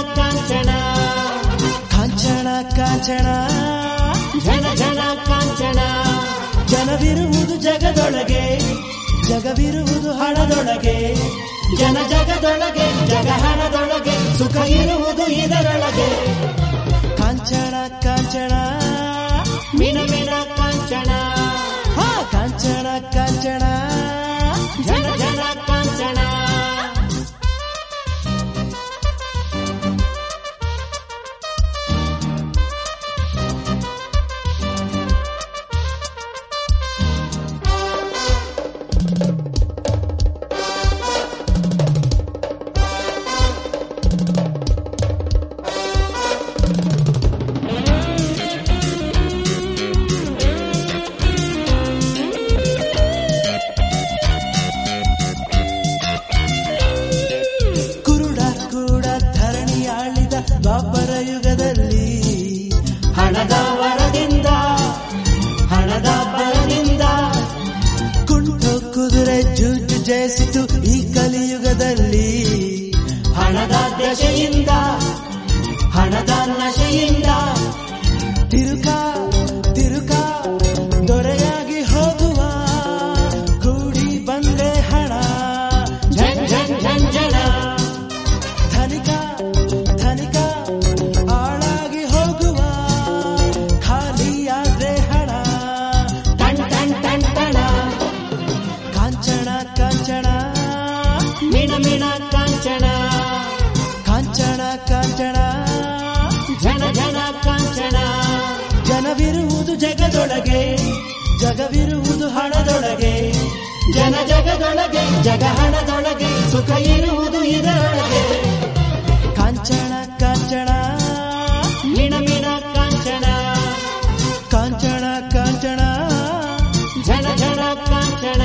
ಕಾಂಚನ ಕಾಂಚನ ಕಾಂಚನ ಝಣ ಝಣ ಕಾಂಚನ ಜನವಿರುವುದು ಜಗದೊಳಗೆ ಜಗವಿರುವುದು ಹಣದೊಳಗೆ ಜನ ಜಗದೊಳಗೆ ಜಗಹಣದೊಳಗೆ ಸುಖ ಇರುವುದು ಇದರೊಳಗೆ ಕಾಂಚನ ಕಾಂಚನ ಮಿಣ ಮಿಣ ಕಾಂಚನ ಹಾ ಕಾಂಚನ ಕಾಂಚನ ಝಣ ಝಣ ಕಾಂಚನ ಕುರುಡ ಕೂಡ ಧರಣಿ ಆಳಿದ ದ್ವಾಪರ ಯುಗದಲ್ಲಿ ಹಣದ ವರದಿಂದ ಹಣದ ಬರದಿಂದ ಕುಂಟು ಕುದುರೆ ಜೂಜು ಜಯಿಸಿತು ಈ ಕಲಿಯುಗದಲ್ಲಿ ಹಣದ ದಶೆಯಿಂದ ಹಣದ ನಶೆಯಿಂದ ತಿರುಕ ತಿರುಕ ದೊರೆಯಾಗಿ ಹೋಗುವ ಕೂಡಿ ಬಂದೆ ಹಣ ಝನ್ ಝನ್ ಝನ್ ಝಣ ಧನಿಕ ಧನಿಕ ಆಳಾಗಿ ಹೋಗುವ ಖಾಲಿಯಾದ್ರೆ ಹಣ ಟನ್ ಟನ್ ಟನ್ ಟಣ ಕಾಂಚನ ಕಾಂಚನ ಮಿಣ ಮಿಣ ಕಾಂಚನ ಕಾಂಚನ ಕಾಂಚನ ಝಣ ಝಣ ಕಾಂಚನ ಜನವಿರುವುದು ಜಗದೊಳಗೆ ಜಗವಿರುವುದು ಹಣದೊಳಗೆ ಜನ ಜಗದೊಳಗೆ ಜಗಹಣದೊಳಗೆ ಸುಖ ಇರುವುದು ಇದರೊಳಗೆ ಕಾಂಚನ ಕಾಂಚನ ಮಿಣ ಮಿಣ ಕಾಂಚನ ಕಾಂಚನ ಕಾಂಚನ ಝಣ ಝಣ ಕಾಂಚನ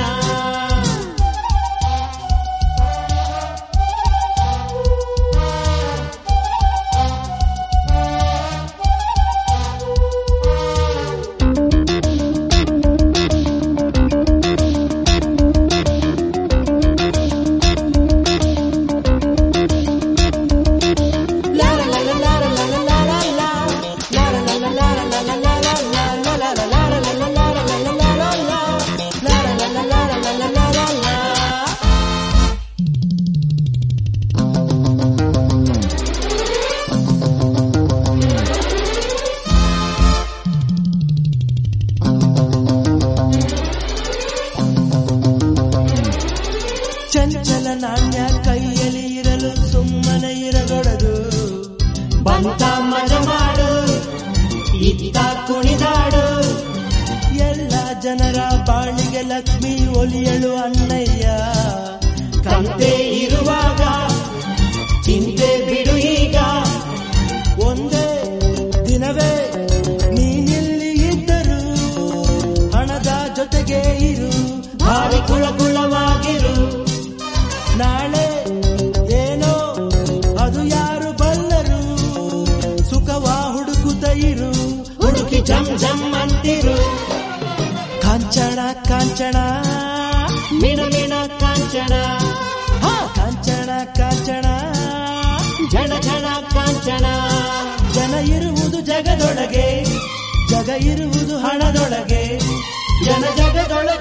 ಚಂಚಲ ನಾಣ್ಯ ಕೈಯಲ್ಲಿ ಇರಲು ಸುಮ್ಮನೆ ಇರಗೊಡದು ಬಂತ ಮಜ ಮಾಡು ಇತ್ತ ಕುಣಿದಾಡು ಎಲ್ಲ ಜನರ ಬಾಳಿಗೆ ಲಕ್ಷ್ಮಿ ಒಲಿಯಳು ಅನ್ನಯ್ಯ ಕಂತೆ ಇರುವಾಗ ಚಿಂತೆ ಬಿಡು ಈಗ ಒಂದೇ ದಿನವೇ ನೀನಿಲ್ಲಿ ಇದ್ದರು ಹಣದ ಜೊತೆಗೆ ಇರು ಭಾರಿ ಕುಳ ಕುಳವಾಗಿರು ನಾಳೆ ಏನೋ ಅದು ಯಾರು ಬಲ್ಲರು ಸುಖವ ಹುಡುಕುತ್ತ ಇರು ಹುಡುಕಿ ಜಮ್ ಜಮ್ ಅಂತಿರು ಕಾಂಚನ ಕಾಂಚನ ಮಿಣ ಮಿಣ ಕಾಂಚನ ಹಾ ಕಾಂಚನ ಕಾಂಚನ ಝಣ ಝಣ ಕಾಂಚನ ಜನ ಇರುವುದು ಜಗದೊಳಗೆ ಜಗ ಇರುವುದು ಹಣದೊಳಗೆ ಜನ ಜಗದೊಳಗೆ